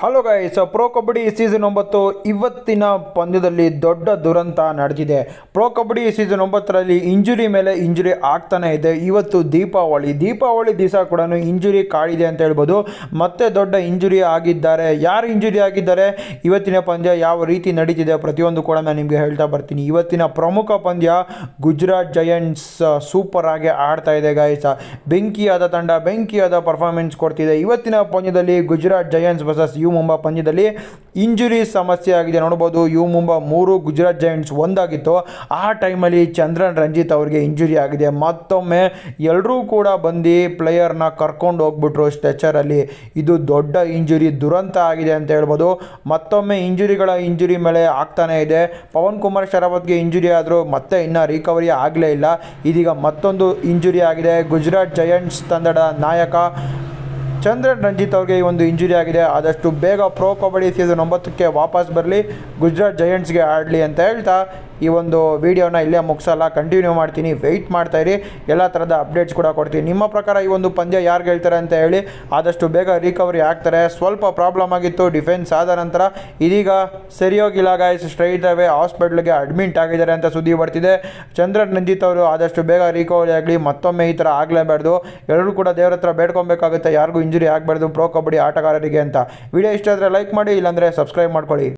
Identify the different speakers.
Speaker 1: hello guys pro kabaddi season ಒಂಬತ್ತು ಇವತ್ತಿನ ಪಂದ್ಯದಲ್ಲಿ ದೊಡ್ಡ ದುರಂತ ನಡೆದಿದೆ ಪ್ರೋ ಕಬಡ್ಡಿ ಸೀಸನ್ ಒಂಬತ್ತರಲ್ಲಿ ಇಂಜುರಿ ಮೇಲೆ ಇಂಜುರಿ ಆಗ್ತಾನೆ ಇದೆ ಇವತ್ತು ದೀಪಾವಳಿ ದೀಪಾವಳಿ ದಿವಸ ಕೂಡ ಇಂಜುರಿ ಕಾಡಿದೆ ಅಂತ ಹೇಳ್ಬೋದು ಮತ್ತೆ ದೊಡ್ಡ ಇಂಜುರಿ ಆಗಿದ್ದಾರೆ ಯಾರು ಇಂಜುರಿ ಆಗಿದ್ದಾರೆ ಇವತ್ತಿನ ಪಂದ್ಯ ಯಾವ ರೀತಿ ನಡೀತಿದೆ ಪ್ರತಿಯೊಂದು ಕೂಡ ನಾನು ನಿಮಗೆ ಹೇಳ್ತಾ ಬರ್ತೀನಿ ಇವತ್ತಿನ ಪ್ರಮುಖ ಪಂದ್ಯ ಗುಜರಾತ್ ಜಯಂಟ್ಸ್ ಸೂಪರ್ ಆಗಿ ಆಡ್ತಾ ಇದೆ ಗಾಯಸ ಬೆಂಕಿಯಾದ ತಂಡ ಬೆಂಕಿಯಾದ ಪರ್ಫಾರ್ಮೆನ್ಸ್ ಕೊಡ್ತಿದೆ ಇವತ್ತಿನ ಪಂದ್ಯದಲ್ಲಿ Gujarat Giants versus U Mumba ಪಂದ್ಯದಲ್ಲಿ ಇಂಜುರಿ ಸಮಸ್ಯೆ ಆಗಿದೆ ನೋಡ್ಬೋದು ಯು ಮುಂಬಾ ಮೂರು ಗುಜರಾತ್ ಜಯಂಟ್ಸ್ ಒಂದಾಗಿತ್ತು ಆ ಟೈಮಲ್ಲಿ ಚಂದ್ರನ್ ರಂಜಿತ್ ಅವರಿಗೆ ಇಂಜುರಿ ಆಗಿದೆ ಮತ್ತೊಮ್ಮೆ ಎಲ್ಲರೂ ಕೂಡ ಬಂದು ಪ್ಲೇಯರ್ನ ಕರ್ಕೊಂಡು ಹೋಗ್ಬಿಟ್ರು ಸ್ಟ್ರೆಚರಲ್ಲಿ ಇದು ದೊಡ್ಡ ಇಂಜುರಿ ದುರಂತ ಆಗಿದೆ ಅಂತ ಹೇಳ್ಬೋದು ಮತ್ತೊಮ್ಮೆ ಇಂಜುರಿಗಳ ಇಂಜುರಿ ಮೇಲೆ ಆಗ್ತಾನೆ ಇದೆ ಪವನ್ ಕುಮಾರ್ ಶರಾವತ್ಗೆ ಇಂಜುರಿ ಆದರೂ ಮತ್ತೆ ಇನ್ನೂ ರಿಕವರಿ ಆಗಲೇ ಇಲ್ಲ ಇದೀಗ ಮತ್ತೊಂದು ಇಂಜುರಿ ಆಗಿದೆ ಗುಜರಾತ್ ಜಯಂಟ್ಸ್ ತಂಡದ ನಾಯಕ ಚಂದ್ರನ್ ರಂಜಿತ್ ಅವ್ರಿಗೆ ಈ ಒಂದು ಇಂಜುರಿ ಆಗಿದೆ ಆದಷ್ಟು ಬೇಗ ಪ್ರೋ ಕಬಡ್ಡಿ ಸೀಸನ್ ಒಂಬತ್ತಕ್ಕೆ ವಾಪಸ್ ಬರಲಿ ಗುಜರಾತ್ ಜಯಂಟ್ಸ್ಗೆ ಆಡಲಿ ಅಂತ ಹೇಳ್ತಾ ಈ ಒಂದು ವಿಡಿಯೋನ ಇಲ್ಲೇ ಮುಗಿಸಲ್ಲ ಕಂಟಿನ್ಯೂ ಮಾಡ್ತೀನಿ ವೆಯ್ಟ್ ಮಾಡ್ತಾ ಇರಿ ಎಲ್ಲ ಥರದ ಅಪ್ಡೇಟ್ಸ್ ಕೂಡ ಕೊಡ್ತೀನಿ ನಿಮ್ಮ ಪ್ರಕಾರ ಈ ಒಂದು ಪಂದ್ಯ ಯಾರು ಗೆಲ್ತಾರೆ ಅಂತ ಹೇಳಿ ಆದಷ್ಟು ಬೇಗ ರಿಕವರಿ ಆಗ್ತಾರೆ ಸ್ವಲ್ಪ ಪ್ರಾಬ್ಲಮ್ ಆಗಿತ್ತು ಡಿಫೆನ್ಸ್ ಆದ ನಂತರ ಇದೀಗ ಸರಿ ಹೋಗಿಲ್ಲ ಗಾಯಸ್ ಸ್ಟ್ರೈಟ್ ಅವೇ ಹಾಸ್ಪಿಟ್ಲಿಗೆ ಅಡ್ಮಿಂಟ್ ಆಗಿದ್ದಾರೆ ಅಂತ ಸುದ್ದಿ ಬರ್ತಿದೆ ಚಂದ್ರನ್ ರಂಜಿತ್ ಅವರು ಆದಷ್ಟು ಬೇಗ ರಿಕವರಿ ಆಗಲಿ ಮತ್ತೊಮ್ಮೆ ಈ ಥರ ಆಗಲೇಬಾರ್ದು ಎಲ್ಲರೂ ಕೂಡ ದೇವ್ರ ಹತ್ರ ಬೇಡ್ಕೊಬೇಕಾಗುತ್ತೆ ಯಾರಿಗೂ ಇಂಜುರಿ ಆಗಬಾರ್ದು ಪ್ರೋ ಕಬಡ್ಡಿ ಆಟಗಾರರಿಗೆ ಅಂತ ವಿಡಿಯೋ ಇಷ್ಟ ಆದರೆ ಲೈಕ್ ಮಾಡಿ ಇಲ್ಲಾಂದರೆ ಸಬ್ಸ್ಕ್ರೈಬ್ ಮಾಡ್ಕೊಳ್ಳಿ